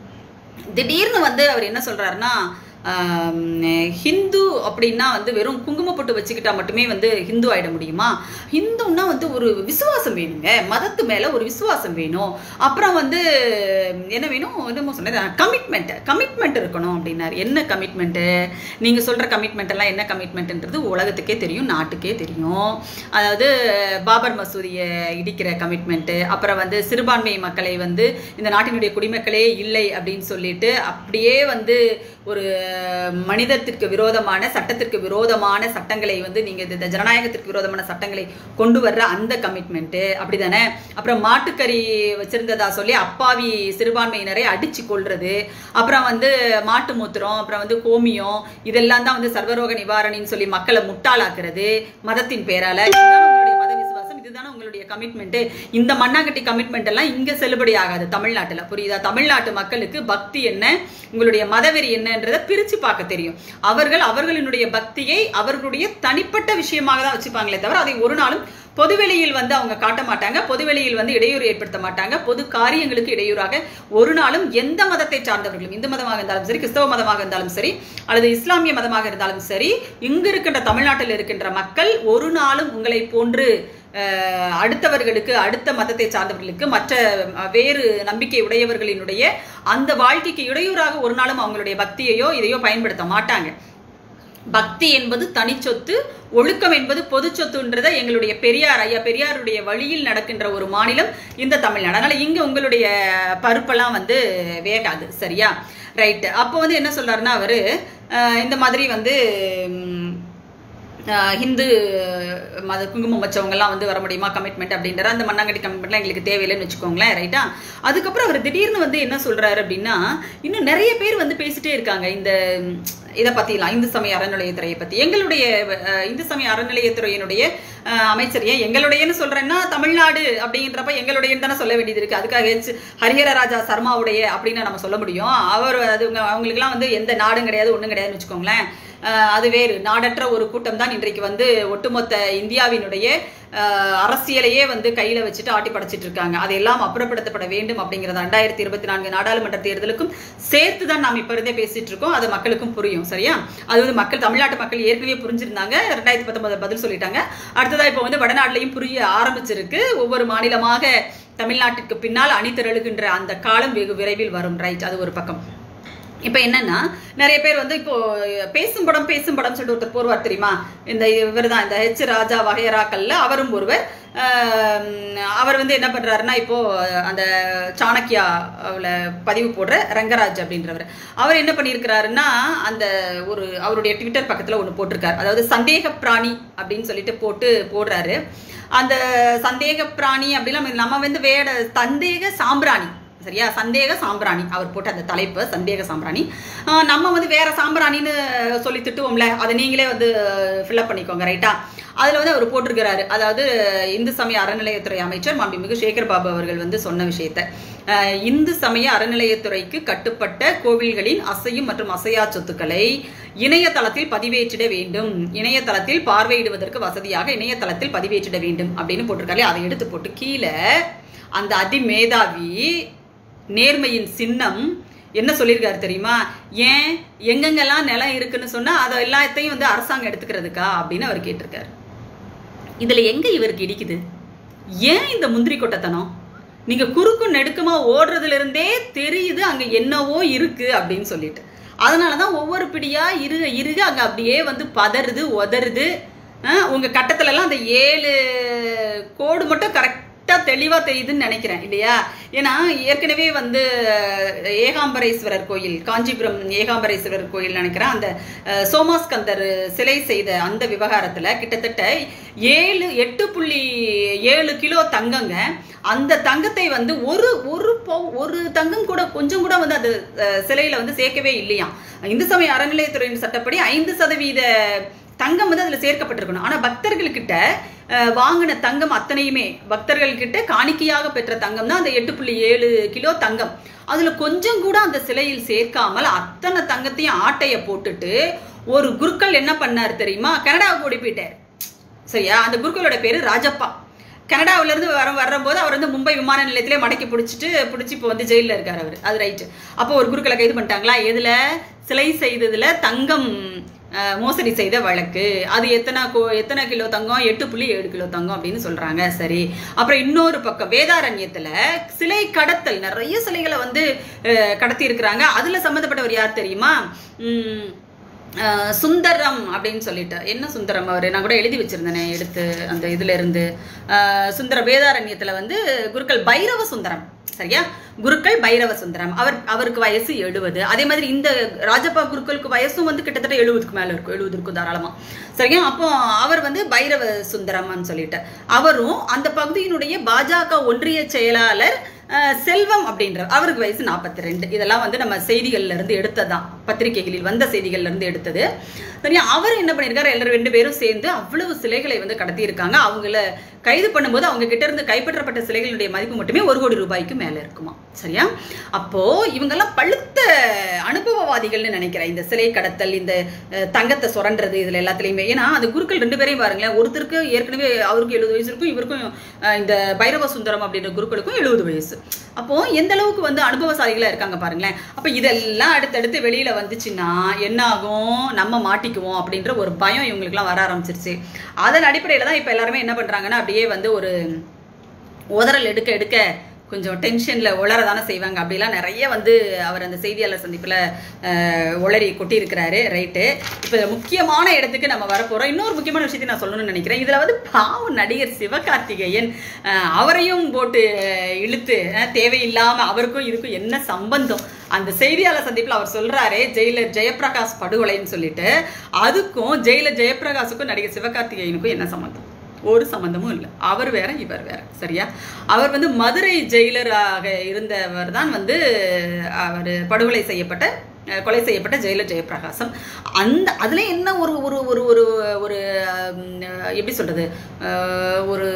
திடீர்னு வந்து அவர் என்ன சொல்றாருன்னா ஆம், ஹிந்து அப்படின்னா வந்து வெறும் குங்குமப்பொட்டு வச்சுக்கிட்டா மட்டுமே வந்து ஹிந்து ஆயிட முடியுமா ஹிந்துன்னா வந்து ஒரு விசுவாசம் வேணுங்க மதத்து மேல ஒரு விசுவாசம் வேணும் அப்புறம் வந்து என்ன வேணும் என்னமோ சொன்னது கமிட்மெண்ட் கமிட்மெண்ட் இருக்கணும் அப்படின்னாரு என்ன கமிட்மெண்ட்டு நீங்க சொல்ற கமிட்மெண்ட் எல்லாம் என்ன கமிட்மெண்ட்ன்றது உலகத்துக்கே தெரியும் நாட்டுக்கே தெரியும் அதாவது பாபர் மசூதியை இடிக்கிற கமிட்மெண்ட்டு அப்புறம் வந்து சிறுபான்மை மக்களை வந்து இந்த நாட்டினுடைய குடிமக்களே இல்லை அப்படின்னு சொல்லிட்டு அப்படியே வந்து ஒரு மனிதத்திற்கு விரோதமான சட்டத்திற்கு விரோதமான சட்டங்களை வந்து நீங்க இந்த ஜனநாயகத்திற்கு விரோதமான சட்டங்களை கொண்டு வர்ற அந்த கமிட்மெண்ட் அப்படிதானே அப்புறம் மாட்டுக்கறி வச்சிருந்ததா சொல்லி அப்பாவி சிறுபான்மையினரை அடிச்சு கொள்றது அப்புறம் வந்து மாட்டு மூத்திரம் அப்புறம் வந்து கோமியம் இதெல்லாம் தான் வந்து சர்வரோக நிவாரணின்னு சொல்லி மக்களை முட்டாளாக்குறது மதத்தின் பேரால இதுதான் உங்களுடைய மத விசுவாசம் இதுதானே உங்களுடைய கமிட்மெண்ட் இந்த மண்ணாங்கட்டி கமிட்மெண்ட் எல்லாம் இங்க செல்லுபடி ஆகாது தமிழ்நாட்டுல புரியுதா தமிழ்நாட்டு மக்களுக்கு பக்தி என்ன உங்களுடைய மதவெறி என்னன்றதை பிரிச்சு பார்க்க தெரியும் அவர்கள் அவர்களினுடைய பக்தியை அவர்களுடைய தனிப்பட்ட விஷயமாக தான் வச்சுப்பாங்களே தவிர அதை ஒரு நாளும் பொதுவெளியில் வந்து அவங்க காட்ட மாட்டாங்க பொதுவெளியில் வந்து இடையூறு ஏற்படுத்த மாட்டாங்க பொது காரியங்களுக்கு இடையூறாக ஒரு நாளும் எந்த மதத்தை சார்ந்தவர்களும் இந்து மதமாக இருந்தாலும் சரி கிறிஸ்தவ மதமாக இருந்தாலும் சரி அல்லது இஸ்லாமிய மதமாக இருந்தாலும் சரி இங்கு இருக்கின்ற தமிழ்நாட்டில் இருக்கின்ற மக்கள் ஒரு நாளும் உங்களை போன்று அஹ், அடுத்தவர்களுக்கு அடுத்த மதத்தை சார்ந்தவர்களுக்கு மற்ற அஹ், வேறு நம்பிக்கை உடையவர்களினுடைய அந்த வாழ்க்கைக்கு இடையூறாக ஒரு நாளும் அவங்களுடைய பக்தியையோ இதையோ பயன்படுத்த மாட்டாங்க பக்தி என்பது தனிச்சொத்து ஒழுக்கம் என்பது பொது சொத்துன்றத எங்களுடைய பெரியார் ஐயா பெரியாருடைய வழியில் நடக்கின்ற ஒரு மாநிலம் இந்த தமிழ்நாடு அதனால இங்க உங்களுடைய பருப்பெல்லாம் வந்து வேகாது சரியா ரைட் அப்போ வந்து என்ன சொல்றாருன்னா அவரு அஹ், இந்த மாதிரி வந்து ம், ஆஹ் ஹிந்து மத குங்குமம் வச்சவங்கலாம் வந்து வர முடியுமா கமிட்மெண்ட் அப்படின்ற அந்த மண்ணாங்கட்டி கமிட்மெண்ட்லாம் எங்களுக்கு தேவையில்லைன்னு வச்சுக்கோங்களேன் ரைட்டா அதுக்கப்புறம் அவர் திடீர்னு வந்து என்ன சொல்றாரு அப்படின்னா இன்னும் நிறைய பேர் வந்து பேசிட்டே இருக்காங்க இந்த ம், இதை பத்திலாம் இந்து சமய அறநிலையத்துறையை பத்தி எங்களுடைய அஹ், இந்து சமய அறநிலையத்துறையினுடைய அஹ், அமைச்சர் ஏன் எங்களுடையன்னு சொல்றேன்னா தமிழ்நாடு அப்படின்றப்ப எங்களுடையன்னு தானே சொல்ல வேண்டியது இருக்கு அதுக்காக ஹெச் ஹரிஹர ராஜா சர்மாவுடைய அப்படின்னு நம்ம சொல்ல முடியும் அவர் அது உங்க- அவங்களுக்குலாம் வந்து எந்த நாடும் கிடையாது ஒண்ணும் கிடையாதுன்னு வச்சுக்கோங்களேன் அஹ் அது வேறு நாடற்ற ஒரு கூட்டம் தான் இன்றைக்கு வந்து ஒட்டுமொத்த இந்தியாவினுடைய அஹ், அரசியலையே வந்து கையில வச்சுட்டு ஆட்டி படைச்சிட்டு இருக்காங்க அதையெல்லாம் அப்புறப்படுத்தப்பட வேண்டும் அப்படிங்கிறது ரெண்டாயிரத்தி இருபத்தி நான்கு நாடாளுமன்ற தேர்தலுக்கும் சேர்த்து தான் நாம் இப்ப இருந்தே பேசிட்டு இருக்கோம் அது மக்களுக்கும் புரியும் சரியா அது வந்து மக்கள் தமிழ்நாட்டு மக்கள் ஏற்கனவே புரிஞ்சிருந்தாங்க ரெண்டாயிரத்தி பத்தொன்பது பதில் சொல்லிட்டாங்க அடுத்ததா இப்போ வந்து வடநாட்டிலையும் புரிய ஆரம்பிச்சிருக்கு ஒவ்வொரு மாநிலமாக தமிழ்நாட்டுக்கு பின்னால் அணி திரளுகின்ற அந்த காலம் வெகு விரைவில் வரும் ரைட் அது ஒரு பக்கம் இப்போ என்னன்னா நிறைய பேர் வந்து இப்போ பேசும் படம் பேசும் படம் சொல்லிட்டு ஒருத்தர் போடுவார் தெரியுமா இந்த இவர் தான் இந்த ஹெச் ராஜா வகையராக்கல்ல அவரும் ஒருவர் ஆம், அவர் வந்து என்ன பண்றாருன்னா இப்போ அந்த சாணக்கியாவில் பதிவு போடுற ரங்கராஜ் அப்படின்றவர் அவர் என்ன பண்ணியிருக்கிறாருன்னா அந்த ஒரு அவருடைய ட்விட்டர் பக்கத்தில் ஒன்று போட்டிருக்காரு அதாவது சந்தேக பிராணி அப்படின்னு சொல்லிட்டு போட்டு போடுறாரு அந்த சந்தேக பிராணி அப்படிலாம் நம்ம வந்து வேட சந்தேக சாம்பிராணி சரியா சந்தேக சாம்பிராணி அவர் போட்ட அந்த தலைப்பு சந்தேக சாம்பிராணி ஆஹ் நம்ம வந்து வேற சாம்பிராணின்னு சொல்லி திட்டுவோம்ல அதை நீங்களே வந்து ஃபில்அப் பண்ணிக்கோங்க ரைட்டா அதில் வந்து அவர் போட்டிருக்கிறாரு அதாவது இந்து சமய அறநிலையத்துறை அமைச்சர் மாண்புமிகு சேகர் பாபு அவர்கள் வந்து சொன்ன விஷயத்த ஆஹ் இந்து சமய அறநிலையத்துறைக்கு கட்டுப்பட்ட கோவில்களின் அசையும் மற்றும் அசையா சொத்துக்களை இணையதளத்தில் பதிவேற்றிட வேண்டும் இணையதளத்தில் பார்வையிடுவதற்கு வசதியாக இணையதளத்தில் பதிவேற்றிட வேண்டும் அப்படின்னு போட்டிருக்காரு அதை எடுத்து போட்டு கீழே அந்த அதிமேதாவி நேர்மையின் சின்னம் என்ன சொல்லியிருக்காரு தெரியுமா ஏன் எங்கெங்கெல்லாம் நிலம் இருக்குன்னு சொன்னா அதை எல்லாத்தையும் வந்து அரசாங்கம் எடுத்துக்கிறதுக்கா அப்படின்னு அவர் கேட்டிருக்காரு இதுல எங்க இவருக்கு இடிக்குது ஏன் இந்த முந்திரி கொட்டத்தனம் நீங்க குறுக்கும் நெடுக்குமா ஓடுறதுல இருந்தே தெரியுது அங்க என்னவோ இருக்கு அப்படின்னு சொல்லிட்டு அதனாலதான் ஒவ்வொரு பிடியா இருக இருக அங்க அப்படியே வந்து பதறுது உதறுது அஹ் உங்க கட்டத்துல எல்லாம் அந்த ஏழு கோடு மட்டும் கரெக்டா தெளிவா தெரியுதுன்னு நினைக்கிறேன் இல்லையா ஏன்னா ஏற்கனவே வந்து ஏகாம்பரேஸ்வரர் கோயில் காஞ்சிபுரம் ஏகாம்பரேஸ்வரர் கோயில் நினைக்கிறேன் அந்த அஹ், சோமாஸ்கந்தர் சிலை செய்த அந்த விவகாரத்துல கிட்டத்தட்ட ஏழு எட்டு புள்ளி ஏழு கிலோ தங்கங்க அந்த தங்கத்தை வந்து ஒரு ஒரு பவு ஒரு தங்கம் கூட கொஞ்சம் கூட வந்து அது அஹ், சிலையில வந்து சேர்க்கவே இல்லையாம் இந்து சமய அறநிலையத்துறையின் சட்டப்படி ஐந்து சதவீத தங்கம் வந்து அதுல சேர்க்கப்பட்டிருக்கணும் ஆனா பக்தர்கள்கிட்ட அஹ், வாங்கின தங்கம் அத்தனையுமே பக்தர்கள்கிட்ட காணிக்கையாக பெற்ற தங்கம் தான் அந்த எட்டு புள்ளி ஏழு கிலோ தங்கம் அதுல கொஞ்சம் கூட அந்த சிலையில் சேர்க்காமல் அத்தனை தங்கத்தையும் ஆட்டைய போட்டுட்டு ஒரு குருக்கள் என்ன பண்ணார் தெரியுமா கனடாவுக்கு ஓடி போயிட்டார் சரியா அந்த குருக்களோட பேரு ராஜப்பா கனடாவுல இருந்து வர வரும்போது அவர் வந்து மும்பை விமான நிலையத்திலே மடக்கி பிடிச்சிட்டு பிடிச்சி இப்போ வந்து ஜெயிலில் இருக்கார் அவர் அது ரைட்டு அப்போ ஒரு குருக்களை கைது பண்ணிட்டாங்களா எதுல சிலை செய்ததுல தங்கம் அஹ், மோசடி செய்த வழக்கு அது எத்தனை கோ- எத்தனை கிலோ தங்கம் எட்டு புள்ளி ஏழு கிலோ தங்கம் அப்படின்னு சொல்றாங்க சரி அப்புறம் இன்னொரு பக்கம் வேதாரண்யத்துல சிலை கடத்தல் நிறைய சிலைகளை வந்து அஹ், கடத்தி இருக்கிறாங்க அதுல சம்மந்தப்பட்டவர் யார் தெரியுமா உம், அஹ், சுந்தரம் அப்படின்னு சொல்லிட்டு என்ன சுந்தரம் அவர் நான் கூட எழுதி வச்சிருந்தேனே எடுத்து அந்த இதுல இருந்து அஹ், சுந்தர வேதாரண்யத்துல வந்து குருக்கள் பைரவ சுந்தரம் சரியா குருக்கள் பைரவ சுந்தரம் அவர் அவருக்கு வயசு எழுபது அதே மாதிரி இந்த ராஜப்பா குருக்களுக்கு வயசும் வந்து கிட்டத்தட்ட எழுபதுக்கு மேல இருக்கும் எழுபது இருக்கும் தாராளமா சரியா அப்போ அவர் வந்து பைரவ சுந்தரம்னு சொல்லிட்டு அவரும் அந்த பகுதியினுடைய பாஜக ஒன்றிய செயலாளர் அஹ், செல்வம் அப்படின்ற அவருக்கு வயசு நாற்பத்தி ரெண்டு இதெல்லாம் வந்து நம்ம செய்திகள்ல இருந்து எடுத்ததுதான் பத்திரிகைகளில் வந்த செய்திகள்ல இருந்து எடுத்தது சரியா அவர் என்ன பண்ணியிருக்காரு எல்லாரும் ரெண்டு பேரும் சேர்ந்து அவ்வளவு சிலைகளை வந்து கடத்தியிருக்காங்க அவங்கள கைது பண்ணும்போது அவங்க கிட்ட இருந்து கைப்பற்றப்பட்ட சிலைகளுடைய மதிப்பு மட்டுமே ஒரு கோடி ரூபாய்க்கு மேல இருக்குமா சரியா அப்போ இவங்கெல்லாம் பழுத்த அனுபவவாதிகள்னு நினைக்கிறேன் இந்த சிலை கடத்தல் இந்த அஹ், தங்கத்தை சுரண்டுறது இதுல எல்லாத்துலயுமே ஏன்னா அந்த குருக்கள் ரெண்டு பேரையும் பாருங்களேன் ஒருத்தருக்கு ஏற்கனவே அவருக்கு எழுபது வயசு இருக்கும் இவருக்கும் அஹ், இந்த பைரவ சுந்தரம் அப்படின்ற குருக்களுக்கும் எழுபது வயசு அப்போ எந்த அளவுக்கு வந்து அனுபவசாலிகளா இருக்காங்க பாருங்களேன் அப்ப இதெல்லாம் அடுத்தடுத்து வெளியில வந்துச்சுன்னா என்ன ஆகும் நம்ம மாட்டிக்குவோம் அப்படின்ற ஒரு பயம் இவங்களுக்குலாம் வர ஆரம்பிச்சிருச்சு அதன் அடிப்படையில தான் இப்ப எல்லாருமே என்ன பண்றாங்கன்னா அப்படியே வந்து ஒரு உதறல் எடுக்க எடுக்க கொஞ்சம் டென்ஷன்ல உளர தானே செய்வாங்க அப்படிலாம் நிறைய வந்து அவர் அந்த செய்தியாளர் சந்திப்புல அஹ், உளறி கொட்டியிருக்கிறாரு ரைட்டு இப்போ முக்கியமான இடத்துக்கு நம்ம வரப்போறோம் இன்னொரு முக்கியமான விஷயத்தை நான் சொல்லணும்னு நினைக்கிறேன் இதுல வந்து பாவம் நடிகர் சிவகார்த்திகேயன் அஹ், அவரையும் போட்டு அஹ், இழுத்து அஹ், தேவையில்லாம அவருக்கும் இதுக்கும் என்ன சம்பந்தம் அந்த செய்தியாளர் சந்திப்புல அவர் சொல்றாரு ஜெயிலர் ஜெயபிரகாஷ் படுகொலைன்னு சொல்லிட்டு அதுக்கும் ஜெயிலர் ஜெயபிரகாஷுக்கும் நடிகர் சிவகார்த்திகேயனுக்கும் என்ன சம்பந்தம் ஒரு சம்பந்தமும் இல்லை அவர் வேற இவர் வேற சரியா அவர் வந்து மதுரை ஜெயிலராக இருந்தவர் தான் வந்து அவர் படுகொலை செய்யப்பட்ட அஹ், கொலை செய்யப்பட்ட ஜெயிலர் ஜெயபிரகாசம் அந்த அதுல என்ன ஒரு ஒரு ஒரு ஒரு ஒரு உம், எப்படி சொல்றது அஹ், ஒரு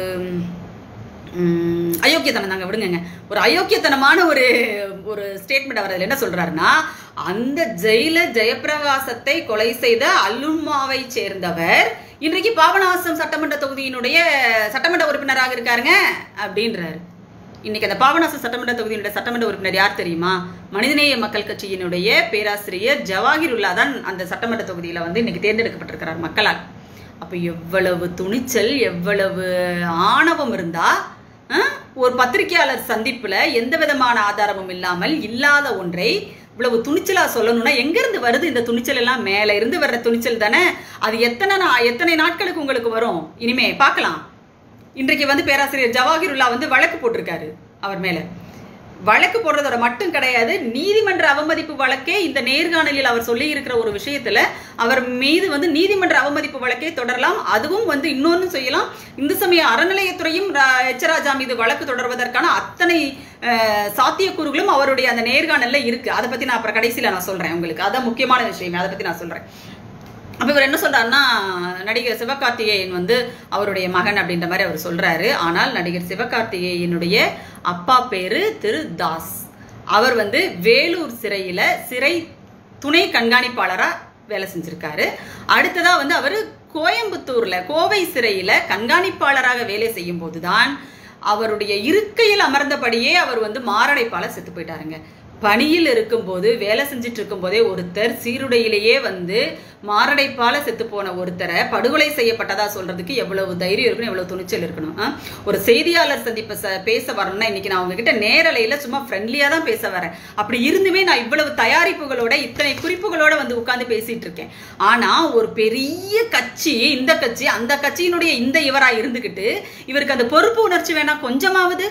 உம், அயோக்கியத்தனம் தாங்க விடுங்கங்க ஒரு அயோக்கியத்தனமான ஒரு ஒரு ஸ்டேட்மெண்ட் அவர் அதில் என்ன சொல்றாருன்னா அந்த ஜெயிலர் ஜெயபிரகாசத்தை கொலை செய்த அல்லுமாவை சேர்ந்தவர் இன்றைக்கு பாபநாசம் சட்டமன்ற தொகுதியினுடைய சட்டமன்ற உறுப்பினராக இருக்காருங்க அப்படின்றாரு இன்னைக்கு அந்த பாபநாசம் சட்டமன்ற தொகுதியினுடைய சட்டமன்ற உறுப்பினர் யார் தெரியுமா மனிதநேய மக்கள் கட்சியினுடைய பேராசிரியர் ஜவாஹிருல்லா தான் அந்த சட்டமன்ற தொகுதியில வந்து இன்னைக்கு தேர்ந்தெடுக்கப்பட்டிருக்கிறார் மக்களால் அப்ப எவ்வளவு துணிச்சல் எவ்வளவு ஆணவம் இருந்தா அஹ், ஒரு பத்திரிகையாளர் சந்திப்புல எந்த விதமான ஆதாரமும் இல்லாமல் இல்லாத ஒன்றை இவ்வளவு துணிச்சலா சொல்லணும்னா எங்க இருந்து வருது இந்த துணிச்சல் எல்லாம் மேல இருந்து வர்ற துணிச்சல் தானே அது எத்தனை நா- எத்தனை நாட்களுக்கு உங்களுக்கு வரும் இனிமே பார்க்கலாம் இன்றைக்கு வந்து பேராசிரியர் ஜவாஹிருல்லா வந்து வழக்கு போட்டிருக்காரு அவர் மேல வழக்கு போடுறதோட மட்டும் கிடையாது நீதிமன்ற அவமதிப்பு வழக்கே இந்த நேர்காணலில் அவர் சொல்லி இருக்கிற ஒரு விஷயத்துல அவர் மீது வந்து நீதிமன்ற அவமதிப்பு வழக்கே தொடரலாம் அதுவும் வந்து இன்னொன்னு செய்யலாம் இந்து சமய அறநிலையத்துறையும் ரா- எச்சராஜா மீது வழக்கு தொடர்வதற்கான அத்தனை அஹ், சாத்தியக்கூறுகளும் அவருடைய அந்த நேர்காணல்ல இருக்கு அதை பத்தி நான் அப்புறம் கடைசியில நான் சொல்றேன் உங்களுக்கு அதான் முக்கியமான விஷயம் அதை பத்தி நான் சொல்றேன் அப்ப இவர் என்ன சொல்றாருன்னா நடிகர் சிவகார்த்திகேயன் வந்து அவருடைய மகன் அப்படின்ற மாதிரி அவர் சொல்றாரு ஆனால் நடிகர் சிவகார்த்திகேயனுடைய அப்பா பேரு திரு தாஸ் அவர் வந்து வேலூர் சிறையில சிறை துணை கண்காணிப்பாளரா வேலை செஞ்சிருக்காரு அடுத்ததா வந்து அவர் கோயம்புத்தூர்ல கோவை சிறையில கண்காணிப்பாளராக வேலை செய்யும் போதுதான் அவருடைய இருக்கையில் அமர்ந்தபடியே அவர் வந்து மாரடைப்பால செத்து போயிட்டாருங்க பணியில் இருக்கும்போது வேலை செஞ்சுட்டு இருக்கும்போதே ஒருத்தர் சீருடையிலேயே வந்து மாரடைப்பால செத்து போன ஒருத்தரை படுகொலை செய்யப்பட்டதா சொல்றதுக்கு எவ்வளவு தைரியம் இருக்கணும் எவ்வளவு துணிச்சல் இருக்கணும் ஆ? ஒரு செய்தியாளர் சந்திப்பு ச- பேச வரணும்னா இன்னைக்கு நான் உங்ககிட்ட நேரலையில சும்மா ஃப்ரெண்ட்லியா தான் பேச வரேன் அப்படி இருந்துமே நான் இவ்வளவு தயாரிப்புகளோட இத்தனை குறிப்புகளோட வந்து உட்கார்ந்து பேசிட்டு இருக்கேன் ஆனா ஒரு பெரிய கட்சி இந்த கட்சி அந்த கட்சியினுடைய இந்த இவரா இருந்துகிட்டு இவருக்கு அந்த பொறுப்பு உணர்ச்சி வேணா கொஞ்சமாவது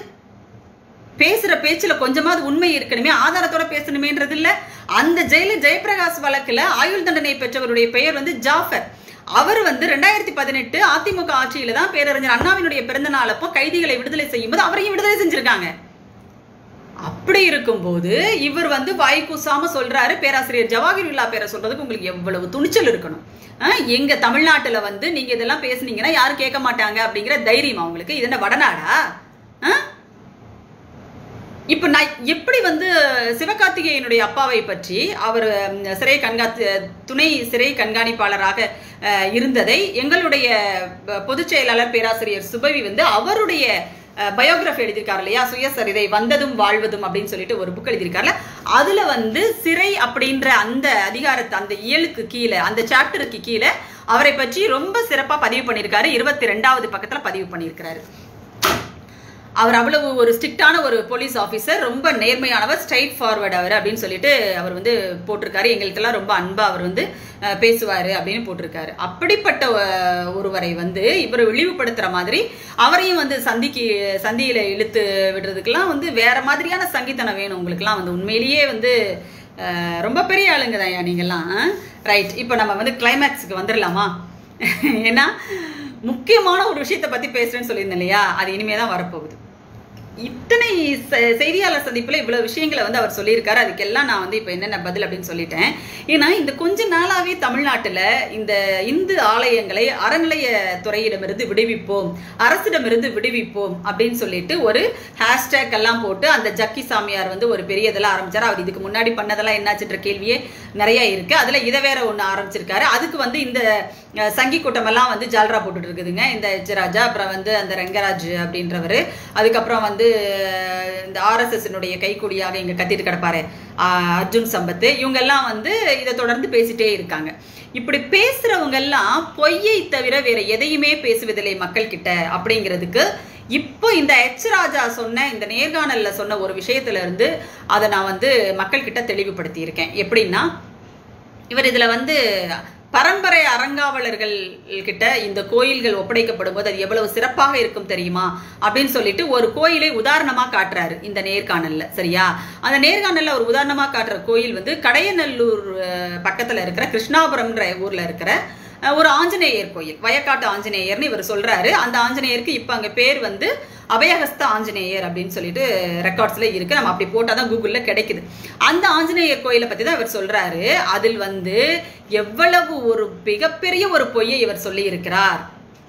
பேசுற பேச்சுல கொஞ்சமாவது உண்மை இருக்கணுமே ஆதாரத்தோட பேசணுமேன்றது இல்ல அந்த ஜெயில ஜெயபிரகாஷ் வழக்குல ஆயுள் தண்டனை பெற்றவருடைய பெயர் வந்து ஜாஃபர் அவர் வந்து ரெண்டாயிரத்தி பதினெட்டு அதிமுக ஆட்சியில தான் பேரறிஞர் அண்ணாவினுடைய பிறந்த நாள் அப்போ கைதிகளை விடுதலை செய்யும்போது அவரையும் விடுதலை செஞ்சிருக்காங்க அப்படி இருக்கும்போது இவர் வந்து வாய் கூசாம சொல்றாரு பேராசிரியர் ஜவாஹிருல்லா பேரை சொல்றதுக்கு உங்களுக்கு எவ்வளவு துணிச்சல் இருக்கணும் அஹ், எங்க தமிழ்நாட்டுல வந்து நீங்க இதெல்லாம் பேசுனீங்கன்னா யாரும் கேட்க மாட்டாங்க அப்படிங்கிற தைரியம் அவங்களுக்கு இது என்ன வடநாடா அஹ்? இப்ப நான் எப்படி வந்து சிவகார்த்திகேயனுடைய அப்பாவை பற்றி அவர் ம், சிறை கண்காத்து துணை சிறை கண்காணிப்பாளராக அஹ், இருந்ததை எங்களுடைய ப- பொதுச் செயலாளர் பேராசிரியர் சுபவி வந்து அவருடைய பயோகிராஃபி எழுதியிருக்காரு இல்லையா சுயசரிதை வந்ததும் வாழ்வதும் அப்படின்னு சொல்லிட்டு ஒரு புக் எழுதியிருக்காருல அதுல வந்து சிறை அப்படின்ற அந்த அதிகாரத்தை அந்த இயலுக்கு கீழே அந்த சாப்டருக்கு கீழே அவரை பற்றி ரொம்ப சிறப்பா பதிவு பண்ணியிருக்காரு இருபத்தி ரெண்டாவது பக்கத்துல பதிவு பண்ணியிருக்கிறாரு அவர் அவ்வளவு ஒரு ஸ்ட்ரிக்டான ஒரு போலீஸ் ஆஃபீஸர் ரொம்ப நேர்மையானவர் ஸ்ட்ரைட் ஃபார்வர்ட் அவர் அப்படின்னு சொல்லிட்டு அவர் வந்து போட்டிருக்காரு எங்களுக்கெல்லாம் ரொம்ப அன்பா அவர் வந்து அஹ், பேசுவாரு அப்படின்னு போட்டிருக்காரு அப்படிப்பட்ட அஹ், ஒருவரை வந்து இவர் இழிவுபடுத்துற மாதிரி அவரையும் வந்து சந்திக்கு சந்தியில இழுத்து விடுறதுக்கெல்லாம் வந்து வேற மாதிரியான சங்கித்தனம் வேணும் உங்களுக்குலாம் வந்து உண்மையிலேயே வந்து அஹ், ரொம்ப பெரிய ஆளுங்க தான் நீங்கெல்லாம் ரைட் இப்போ நம்ம வந்து கிளைமேக்ஸுக்கு வந்துடலாமா ஏன்னா முக்கியமான ஒரு விஷயத்தை பத்தி பேசுறேன்னு சொல்லியிருந்தேன் இல்லையா அது இனிமே தான் வரப்போகுது இத்தனை செ- செய்தியாளர் சந்திப்புல இவ்வளவு விஷயங்களை வந்து அவர் சொல்லியிருக்காரு அதுக்கெல்லாம் நான் வந்து இப்போ என்னென்ன பதில் அப்படின்னு சொல்லிட்டேன் ஏன்னா இந்த கொஞ்ச நாளாவே தமிழ்நாட்டுல இந்த இந்து ஆலயங்களை அறநிலையத்துறையிடமிருந்து விடுவிப்போம் அரசிடமிருந்து விடுவிப்போம் அப்படின்னு சொல்லிட்டு ஒரு ஹேஷ்டேக் எல்லாம் போட்டு அந்த ஜக்கி சாமியார் வந்து ஒரு பெரிய இதெல்லாம் ஆரம்பிச்சாரு அவர் இதுக்கு முன்னாடி பண்ணதெல்லாம் என்னாச்சுன்ற கேள்வியே நிறைய இருக்கு அதுல இதை வேற ஒண்ணு ஆரம்பிச்சிருக்காரு அதுக்கு வந்து இந்த அஹ், சங்கி கூட்டமெல்லாம் வந்து ஜால்ரா போட்டுட்டு இருக்குதுங்க இந்த எச் ராஜா அப்புறம் வந்து அந்த ரங்கராஜ் அப்படின்றவர் அதுக்கப்புறம் வந்து அஹ், இந்த ஆர்எஸ்எஸ்னுடைய கைக்கூலியாக இங்க கத்திட்டு கிடப்பாரு அஹ், அர்ஜுன் சம்பத் இவங்க எல்லாம் வந்து இதை தொடர்ந்து பேசிட்டே இருக்காங்க இப்படி பேசுறவங்க எல்லாம் பொய்யை தவிர வேற எதையுமே பேசுவதில்லை மக்கள் கிட்ட அப்படிங்கிறதுக்கு இப்போ இந்த எச் ராஜா சொன்ன இந்த நேர்காணல்ல சொன்ன ஒரு விஷயத்துல இருந்து அதை நான் வந்து மக்கள் கிட்ட தெளிவுபடுத்தி இருக்கேன் எப்படின்னா இவர் இதுல வந்து பரம்பரை அறங்காவலர்கள் கிட்ட இந்த கோயில்கள் ஒப்படைக்கப்படும் போது அது எவ்வளவு சிறப்பாக இருக்கும் தெரியுமா அப்படின்னு சொல்லிட்டு ஒரு கோயிலை உதாரணமா காட்டுறாரு இந்த நேர்காணல்ல சரியா அந்த நேர்காணல்ல ஒரு உதாரணமா காட்டுற கோயில் வந்து கடையநல்லூர் அஹ், பக்கத்துல இருக்கிற கிருஷ்ணாபுரம்ன்ற ஊர்ல இருக்கிற அஹ், ஒரு ஆஞ்சநேயர் கோயில் வயக்காட்டு ஆஞ்சநேயர்னு இவர் சொல்றாரு அந்த ஆஞ்சநேயருக்கு இப்ப அங்க பேர் வந்து அபயஹஸ்த ஆஞ்சநேயர் அப்படின்னு சொல்லிட்டு ரெக்கார்ட்ஸ்ல இருக்கு நம்ம அப்படி போட்டாதான் கூகுள்ல கிடைக்குது அந்த ஆஞ்சநேயர் கோயிலை பத்தி தான் இவர் சொல்றாரு அதில் வந்து எவ்வளவு ஒரு மிகப்பெரிய ஒரு பொய்யை இவர் சொல்லி இருக்கிறார்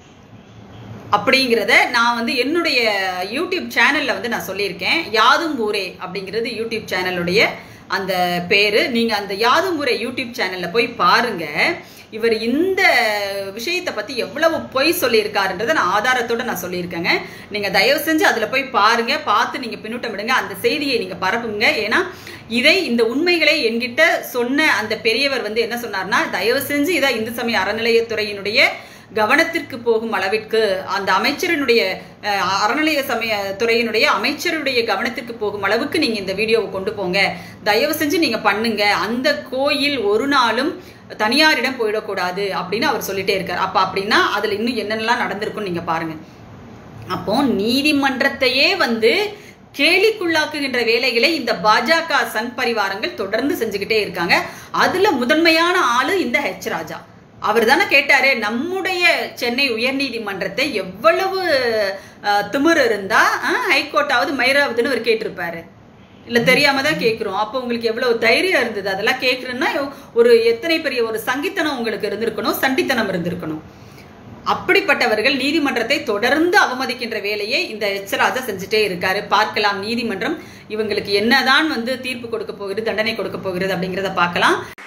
அப்படிங்கிறத நான் வந்து என்னுடைய யூடியூப் சேனல்ல வந்து நான் சொல்லியிருக்கேன் யாதும் ஊரே அப்படிங்கிறது யூடியூப் சேனலுடைய அந்த பேரு நீங்க அந்த யாதும் ஊரே யூடியூப் சேனல்ல போய் பாருங்க இவர் இந்த விஷயத்தை பத்தி எவ்வளவு பொய் சொல்லியிருக்காருன்றதை நான் ஆதாரத்தோட நான் சொல்லியிருக்கேங்க நீங்க தயவு செஞ்சு அதுல போய் பாருங்க பார்த்து நீங்க பின்னூட்டம் விடுங்க அந்த செய்தியை நீங்க பரப்புங்க ஏன்னா இதை இந்த உண்மைகளை என்கிட்ட சொன்ன அந்த பெரியவர் வந்து என்ன சொன்னார்னா தயவு செஞ்சு இதை இந்து சமய அறநிலையத்துறையினுடைய கவனத்திற்கு போகும் அளவிற்கு அந்த அமைச்சரினுடைய அஹ், அறநிலைய சமய துறையினுடைய அமைச்சருடைய கவனத்திற்கு போகும் அளவுக்கு நீங்க இந்த வீடியோவை கொண்டு போங்க தயவு செஞ்சு நீங்க பண்ணுங்க அந்த கோயில் ஒரு நாளும் தனியாரிடம் போயிடக்கூடாது அப்படின்னு அவர் சொல்லிட்டே இருக்கார் அப்ப அப்படின்னா அதுல இன்னும் என்னென்னலாம் நடந்திருக்கும்னு நீங்க பாருங்க அப்போ நீதிமன்றத்தையே வந்து கேலிக்குள்ளாக்குகின்ற வேலைகளை இந்த பாஜக சங் பரிவாரங்கள் தொடர்ந்து செஞ்சுக்கிட்டே இருக்காங்க அதுல முதன்மையான ஆளு இந்த ஹெச் ராஜா அவர் தானே கேட்டாரு நம்முடைய சென்னை உயர்நீதிமன்றத்தை எவ்வளவு அஹ், திமிரு இருந்தா அஹ், ஹைகோர்ட்டாவது மயிராவதுன்னு அவர் கேட்டிருப்பாரு இல்ல தெரியாம தான் கேக்குறோம் அப்போ உங்களுக்கு எவ்வளவு தைரியம் இருந்தது அதெல்லாம் கேக்குறேன்னா ஒரு எத்தனை பெரிய ஒரு சங்கித்தனம் உங்களுக்கு இருந்திருக்கணும் சண்டித்தனம் இருந்திருக்கணும் அப்படிப்பட்டவர்கள் நீதிமன்றத்தை தொடர்ந்து அவமதிக்கின்ற வேலையை இந்த எச்சராஜா செஞ்சுட்டே இருக்காரு பார்க்கலாம் நீதிமன்றம் இவங்களுக்கு என்னதான் வந்து தீர்ப்பு கொடுக்க போகிறது தண்டனை கொடுக்க போகிறது அப்படிங்கிறத பார்க்கலாம்